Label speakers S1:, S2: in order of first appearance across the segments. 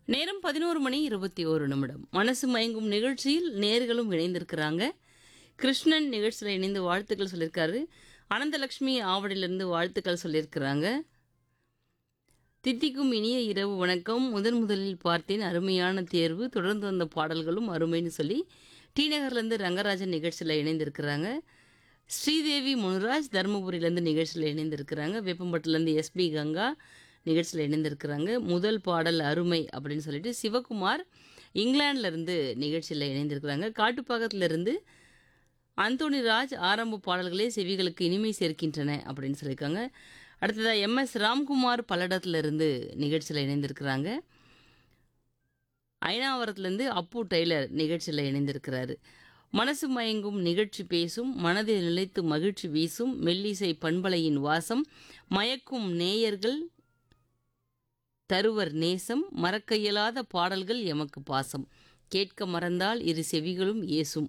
S1: நேரம் பதினோரு மணி இருபத்தி ஓரு நிமிடம் மனசு மயங்கும் நிகழ்ச்சியில் நேர்களும் இணைந்திருக்கிறாங்க கிருஷ்ணன் நிகழ்ச்சியில் இணைந்து வாழ்த்துக்கள் சொல்லியிருக்காரு அனந்தலக்ஷ்மி ஆவடியிலிருந்து வாழ்த்துக்கள் சொல்லியிருக்கிறாங்க தித்திக்கும் இனிய இரவு வணக்கம் முதன் முதலில் பார்த்தேன் அருமையான தேர்வு தொடர்ந்து வந்த பாடல்களும் அருமைன்னு சொல்லி டி நகர்லேருந்து ரங்கராஜன் நிகழ்ச்சியில் இணைந்திருக்கிறாங்க ஸ்ரீதேவி முனுராஜ் தருமபுரியிலேருந்து நிகழ்ச்சியில் இணைந்திருக்கிறாங்க வேப்பம்பட்டிலேருந்து எஸ்பி கங்கா நிகழ்ச்சியில் இணைந்திருக்கிறாங்க முதல் பாடல் அருமை அப்படின்னு சொல்லிட்டு சிவகுமார் இங்கிலாந்துலேருந்து நிகழ்ச்சியில் இணைந்திருக்கிறாங்க காட்டுப்பாக்கத்திலிருந்து அந்தோணி ராஜ் ஆரம்ப பாடல்களே செவிகளுக்கு இனிமை சேர்க்கின்றன அப்படின்னு சொல்லியிருக்காங்க அடுத்ததாக எம்எஸ் ராம்குமார் பல்லடத்திலிருந்து நிகழ்ச்சியில் இணைந்திருக்கிறாங்க ஐநாவரத்துலேருந்து அப்பு டெய்லர் நிகழ்ச்சியில் இணைந்திருக்கிறாரு மனசு மயங்கும் நிகழ்ச்சி பேசும் மனதில் நிலைத்து மகிழ்ச்சி வீசும் மெல்லிசை பண்பலையின் வாசம் மயக்கும் நேயர்கள் தருவர் நேசம் மறக்க இயலாத பாடல்கள் எமக்கு பாசம் கேட்க மறந்தால் இரு செவிகளும் ஏசும்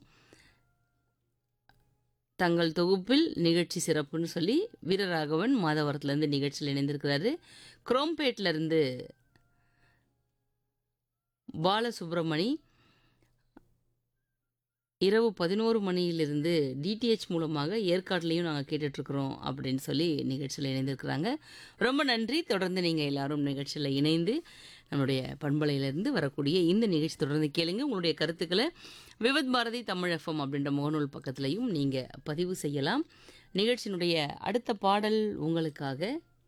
S1: தங்கள் தொகுப்பில் நிகழ்ச்சி சிறப்புன்னு சொல்லி வீரராகவன் மாதவரத்துலேருந்து நிகழ்ச்சியில் இணைந்திருக்கிறாரு குரோம்பேட்லேருந்து பாலசுப்ரமணி இரவு பதினோரு மணியிலிருந்து டிடிஹெச் மூலமாக ஏற்காட்டிலையும் நாங்கள் கேட்டுட்ருக்குறோம் அப்படின்னு சொல்லி நிகழ்ச்சியில் இணைந்திருக்கிறாங்க ரொம்ப நன்றி தொடர்ந்து நீங்கள் எல்லாரும் நிகழ்ச்சியில் இணைந்து நம்மளுடைய பண்பலையிலிருந்து வரக்கூடிய இந்த நிகழ்ச்சி தொடர்ந்து கேளுங்க உங்களுடைய கருத்துக்களை விவத் பாரதி தமிழ் எஃப்எம் அப்படின்ற முகநூல் பக்கத்துலையும் நீங்கள் பதிவு செய்யலாம் நிகழ்ச்சியினுடைய அடுத்த பாடல் உங்களுக்காக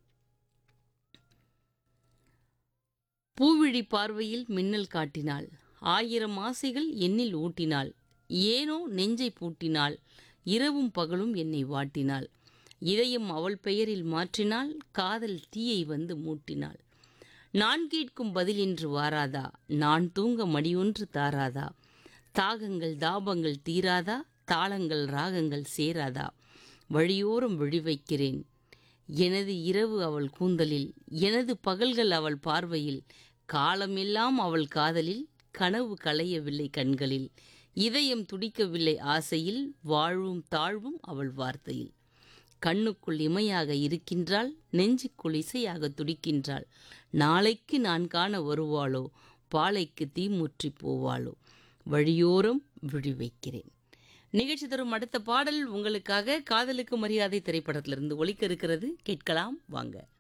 S1: பூவிழி பார்வையில் மின்னல் காட்டினாள் ஆயிரம் ஆசைகள் எண்ணில் ஊட்டினாள் ஏனோ நெஞ்சை பூட்டினாள் இரவும் பகலும் என்னை வாட்டினாள் இதயம் அவள் பெயரில் மாற்றினாள் காதல் தீயை வந்து மூட்டினாள் நான் கேட்கும் பதில் இன்று வாராதா நான் தூங்க மடியொன்று தாராதா தாகங்கள் தாபங்கள் தீராதா தாளங்கள் ராகங்கள் சேராதா வழியோரம் விழி வைக்கிறேன் எனது இரவு அவள் கூந்தலில் எனது பகல்கள் அவள் பார்வையில் காலமெல்லாம் அவள் காதலில் கனவு களையவில்லை கண்களில் இதயம் துடிக்கவில்லை ஆசையில் வாழ்வும் தாழ்வும் அவள் வார்த்தையில் கண்ணுக்குள் இமையாக இருக்கின்றாள் நெஞ்சுக்குள் இசையாக துடிக்கின்றாள் நாளைக்கு நான் காண வருவாளோ பாலைக்கு தீமுற்றி போவாளோ வழியோரம் விழி வைக்கிறேன் நிகழ்ச்சி தரும் அடுத்த பாடல் உங்களுக்காக காதலுக்கு மரியாதை திரைப்படத்திலிருந்து ஒலிக்க இருக்கிறது கேட்கலாம் வாங்க